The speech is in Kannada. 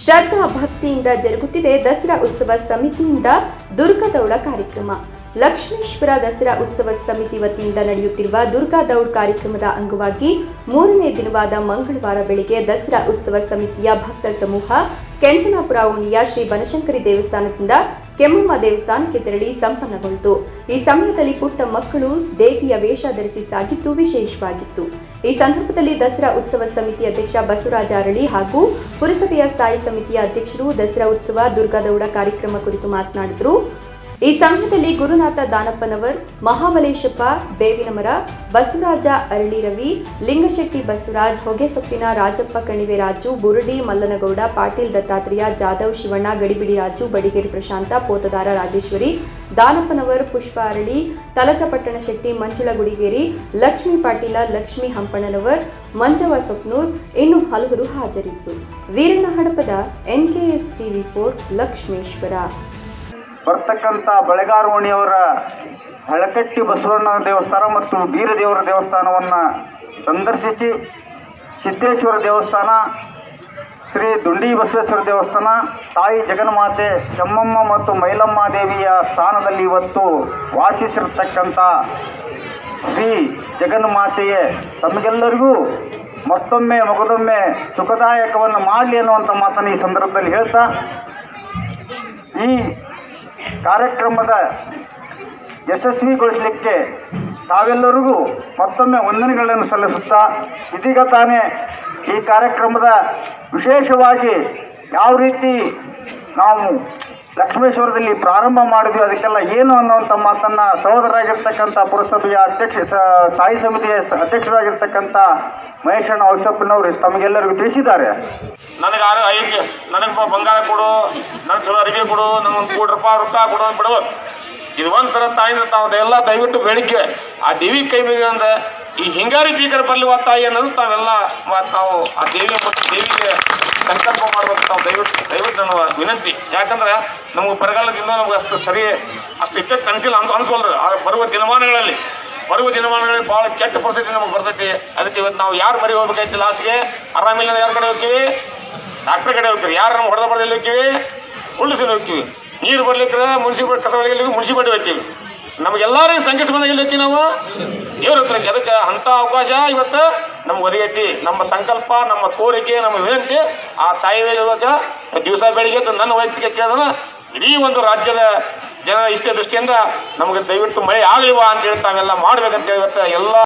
ಶ್ರದ್ಧಾ ಭಕ್ತಿಯಿಂದ ಜರುಗುತ್ತಿದೆ ದಸರಾ ಉತ್ಸವ ಸಮಿತಿಯಿಂದ ದುರ್ಗದೌಡ ಕಾರ್ಯಕ್ರಮ ಲಕ್ಷ್ಮೀಶ್ವರ ದಸರಾ ಉತ್ಸವ ಸಮಿತಿ ವತಿಯಿಂದ ನಡೆಯುತ್ತಿರುವ ದುರ್ಗಾ ದೌಡ್ ಕಾರ್ಯಕ್ರಮದ ಅಂಗವಾಗಿ ಮೂರನೇ ದಿನವಾದ ಮಂಗಳವಾರ ಬೆಳಿಗ್ಗೆ ದಸರಾ ಉತ್ಸವ ಸಮಿತಿಯ ಭಕ್ತ ಸಮೂಹ ಕೆಂಚನಾಪುರ ಓಣಿಯ ಶ್ರೀ ಬನಶಂಕರಿ ದೇವಸ್ಥಾನದಿಂದ ಕೆಮ್ಮಮ್ಮ ದೇವಸ್ಥಾನಕ್ಕೆ ತೆರಳಿ ಸಂಪನ್ನಗೊಂಡಿತು ಈ ಸಮಯದಲ್ಲಿ ಪುಟ್ಟ ಮಕ್ಕಳು ದೇವಿಯ ವೇಷ ಧರಿಸಿ ಸಾಗಿದ್ದು ವಿಶೇಷವಾಗಿತ್ತು ಈ ಸಂದರ್ಭದಲ್ಲಿ ದಸರಾ ಉತ್ಸವ ಸಮಿತಿ ಅಧ್ಯಕ್ಷ ಬಸವರಾಜ ಅರಳಿ ಹಾಗೂ ಪುರಸಭೆಯ ಸ್ಥಾಯಿ ಸಮಿತಿಯ ಅಧ್ಯಕ್ಷರು ದಸರಾ ಉತ್ಸವ ದುರ್ಗಾದೌಡ ಕಾರ್ಯಕ್ರಮ ಕುರಿತು ಮಾತನಾಡಿದರು ಈ ಸಮಯದಲ್ಲಿ ಗುರುನಾಥ ದಾನಪ್ಪನವರ್ ಮಹಾಬಲೇಶಪ್ಪ ಬೇವಿನಮರ ಬಸವರಾಜ ಅರಳಿ ರವಿ ಲಿಂಗಶೆಟ್ಟಿ ಬಸವರಾಜ್ ಹೊಗೆಸೊಪ್ಪಿನ ರಾಜಪ್ಪ ಕಣಿವೆ ರಾಜು ಬುರುಡಿ ಮಲ್ಲನಗೌಡ ಪಾಟೀಲ್ ದತ್ತಾತ್ರೇಯ ಜಾಧವ್ ಶಿವಣ್ಣ ಗಡಿಬಿಡಿ ರಾಜು ಬಡಿಗೇರಿ ಪ್ರಶಾಂತ ಪೋತದಾರ ರಾಜೇಶ್ವರಿ ದಾನಪ್ಪನವರ್ ಪುಷ್ಪ ಅರಳಿ ತಲಚಪಟ್ಟಣ ಶೆಟ್ಟಿ ಮಂಜುಳ ಗುಡಿಗೇರಿ ಲಕ್ಷ್ಮೀ ಪಾಟೀಲ ಲಕ್ಷ್ಮೀ ಹಂಪಣ್ಣನವರ್ ಮಂಜವ ಸ್ವಪ್ನೂರ್ ಇನ್ನು ಹಲವರು ಹಾಜರಿದ್ದರು Veeranna Hadapada NKS TV for Lakshmeshwar ಬರ್ತಕ್ಕಂಥ ಬೆಳಗಾರವಣಿಯವರ ಹಳಕಟ್ಟಿ ಬಸವಣ್ಣ ದೇವಸ್ಥಾನ ಮತ್ತು ಬೀರದೇವರ ದೇವಸ್ಥಾನವನ್ನು ಸಂದರ್ಶಿಸಿ ಸಿದ್ದೇಶ್ವರ ದೇವಸ್ಥಾನ ಶ್ರೀ ದುಂಡಿ ಬಸವೇಶ್ವರ ದೇವಸ್ಥಾನ ತಾಯಿ ಜಗನ್ಮಾತೆ ಚೆಮ್ಮಮ್ಮ ಮತ್ತು ಮೈಲಮ್ಮ ದೇವಿಯ ಸ್ಥಾನದಲ್ಲಿ ಇವತ್ತು ವಾಸಿಸಿರತಕ್ಕಂಥ ಶ್ರೀ ಜಗನ್ಮಾತೆಯೇ ತಮಗೆಲ್ಲರಿಗೂ ಮತ್ತೊಮ್ಮೆ ಮಗದೊಮ್ಮೆ ಸುಖದಾಯಕವನ್ನು ಮಾಡಲಿ ಅನ್ನುವಂಥ ಮಾತನ್ನು ಈ ಸಂದರ್ಭದಲ್ಲಿ ಹೇಳ್ತಾ ಈ ಕಾರ್ಯಕ್ರಮದ ಯಶಸ್ವಿಗೊಳಿಸಲಿಕ್ಕೆ ತಾವೆಲ್ಲರಿಗೂ ಮತ್ತೊಮ್ಮೆ ವಂದನೆಗಳನ್ನು ಸಲ್ಲಿಸುತ್ತಾ ಇದೀಗ ತಾನೇ ಈ ಕಾರ್ಯಕ್ರಮದ ವಿಶೇಷವಾಗಿ ಯಾವ ರೀತಿ ನಾವು ಲಕ್ಷ್ಮೇಶ್ವರದಲ್ಲಿ ಪ್ರಾರಂಭ ಮಾಡಿದ್ವಿ ಅದಕ್ಕೆಲ್ಲ ಏನು ಅನ್ನುವಂಥ ಮಾತನ್ನು ಸಹೋದರಾಗಿರ್ತಕ್ಕಂಥ ಪುರಸಭೆಯ ಅಧ್ಯಕ್ಷ ಸ- ಸ್ಥಾಯಿ ಸಮಿತಿಯ ಸ- ಅಧ್ಯಕ್ಷರಾಗಿರ್ತಕ್ಕಂಥ ಮಹೇಶಣ್ಣ ಔಷಪ್ಪನವರು ತಮಗೆಲ್ಲರಿಗೂ ತಿಳಿಸಿದ್ದಾರೆ ನನಗೆ ಆರು ಐದು ನನಗೆ ಬ- ಬಂಗಾರ ಕೊಡು ನನಗೆ ಚಲೋ ಅರಿವಿ ಕೊಡು ನಂಗೆ ಒಂದು ಕೋಟಿ ರೂಪಾಯಿ ರೊಕ್ಕ ಕೊಡು ಅಂತ ಬಿಡ್ಬೇಕು ಇದು ಒಂದು ಸಲ ತಾಯಿಂದ ತಾವು ಎಲ್ಲ ದಯವಿಟ್ಟು ಬೇಡಿಕೆ ಆ ದೇವಿ ಕೈ ಮೇಲೆ ಅಂದ್ರೆ ಈ ಹಿಂಗಾರಿ ಬೀಕರ ಬರಲಿ ತಾಯಿ ಅನ್ನೋದು ತಾವೆಲ್ಲ ಮ- ತಾವು ಆ ದೇವಿ ಮತ್ತು ದೇವಿಗೆ ಸಂಕಲ್ಪ ಮಾಡ್ಬೇಕು ತಾವು ದಯವಿಟ್ಟು ದಯವಿಟ್ಟು ನನ್ನ ವಿನಂತಿ ಯಾಕಂದ್ರೆ ನಮಗೆ ಬರಗಾಲದಿಂದ ನಮ್ಗೆ ಅಷ್ಟು ಸರಿ ಅಷ್ಟು ಇಫೆಕ್ಟ್ ಅನಿಸಿಲ್ಲ ಅಂತ ಅನಿಸೋಲ್ರಿ ಆ ಬರುವ ದಿನಮಾನಗಳಲ್ಲಿ ಬರುವ ದಿನಮಾನಗಳಲ್ಲಿ ಭಾಳ ಕೆಟ್ಟ ಪರಿಸ್ಥಿತಿ ನಮಗೆ ಬರ್ತೈತಿ ಅದಕ್ಕೆ ಇವತ್ತು ನಾವು ಯಾರು ಬರಿ ಹೋಗ್ಬೇಕಾಯ್ತು ಲಾಸ್ಟ್ಗೆ ಆರಾಮಿಲ್ಲ ಯಾರ ಕಡೆ ಹೋಗ್ತೀವಿ ಡಾಕ್ಟರ್ ಕಡೆ ಹೋಗ್ತೀವಿ ಯಾರು ನಮ್ಮ ಹೊಡೆದ ಬಡದಲ್ಲಿ ಹೋಗ್ತೀವಿ ಉಳ್ಳಿಸಿದ ಹೋಗ್ತೀವಿ ನೀರು ಬರ್ಲಿಕ್ಕೆ ಮುನ್ಸಿಪಲ್ ಕಸ ಒಳಗೆ ಮುನ್ಸಿಪಾಲ್ಟಿ ಹೋಗ್ತೀವಿ ನಮಗೆಲ್ಲರಿಗೂ ಸಂಕಷ್ಟ ಬಂದಾಗ ಎಲ್ಲಿ ಹೋಗ್ತೀವಿ ನಾವು ದೇವ್ರ ಹತ್ರ ಹೋಗ್ತೀವಿ. ಅದಕ್ಕೆ ಅಂಥ ಅವಕಾಶ ಇವತ್ತು ನಮ್ಗೆ ಒದಗೈತಿ ನಮ್ಮ ಸಂಕಲ್ಪ ನಮ್ಮ ಕೋರಿಕೆ ನಮ್ಮ ವಿನಂತಿ ಆ ತಾಯಿ ಇರುವಾಗ ದಿವಸ ಬೆಳಿಗ್ಗೆ ಎದ್ದು ನನ್ನ ವೈಯಕ್ತಿಕ ಕೇಳಿದ್ರೆ ಇಡೀ ಒಂದು ರಾಜ್ಯದ ಜನ ಇಷ್ಟೇ ದೃಷ್ಟಿಯಿಂದ ನಮಗೆ ದಯವಿಟ್ಟು ಮಳೆ ಆಗಲಿವಾ ಅಂತ ಹೇಳಿ ತಾವೆಲ್ಲ ಮಾಡ್ಬೇಕಂತ ಹೇಳಿ ಇವತ್ತು ಎಲ್ಲ